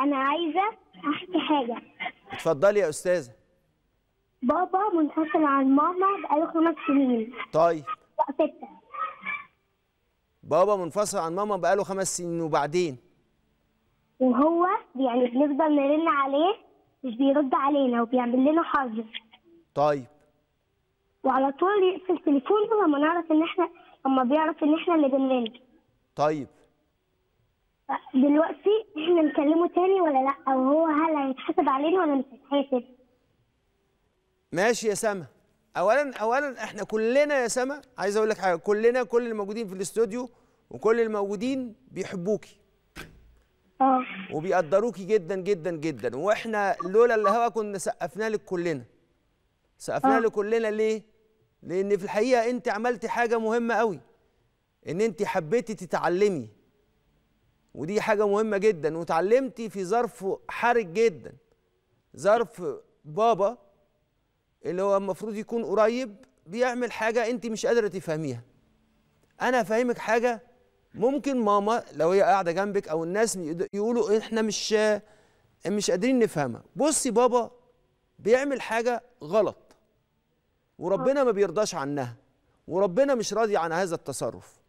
انا عايزه احكي حاجه اتفضلي يا استاذه بابا منفصل عن ماما بقاله خمس سنين طيب لا ستة بابا منفصل عن ماما بقاله خمس سنين وبعدين وهو يعني بنفضل نرن عليه مش بيرد علينا وبيعمل لنا حظر طيب وعلى طول يقفل تليفونه لما نعرف ان احنا لما بيعرف ان احنا اللي بنرن طيب دلوقتي احنا نكلمه تاني ولا لا وهو هل هيتحاسب علينا ولا مش هيتحاسب ماشي يا سما اولا اولا احنا كلنا يا سما عايز اقول لك حاجه كلنا كل اللي موجودين في الاستوديو وكل الموجودين بيحبوكي اه وبيقدروكي جدا جدا جدا واحنا لولا الهوا كنا سقفنا لك كلنا سقفنا آه. لك كلنا ليه لان في الحقيقه انت عملتي حاجه مهمه قوي ان انت حبيتي تتعلمي ودي حاجه مهمه جدا وتعلمتي في ظرف حرج جدا ظرف بابا اللي هو المفروض يكون قريب بيعمل حاجه انت مش قادره تفهميها انا افهمك حاجه ممكن ماما لو هي قاعده جنبك او الناس يقد- يقولوا احنا مش مش قادرين نفهمها بصي بابا بيعمل حاجه غلط وربنا ما بيرضاش عنها وربنا مش راضي عن هذا التصرف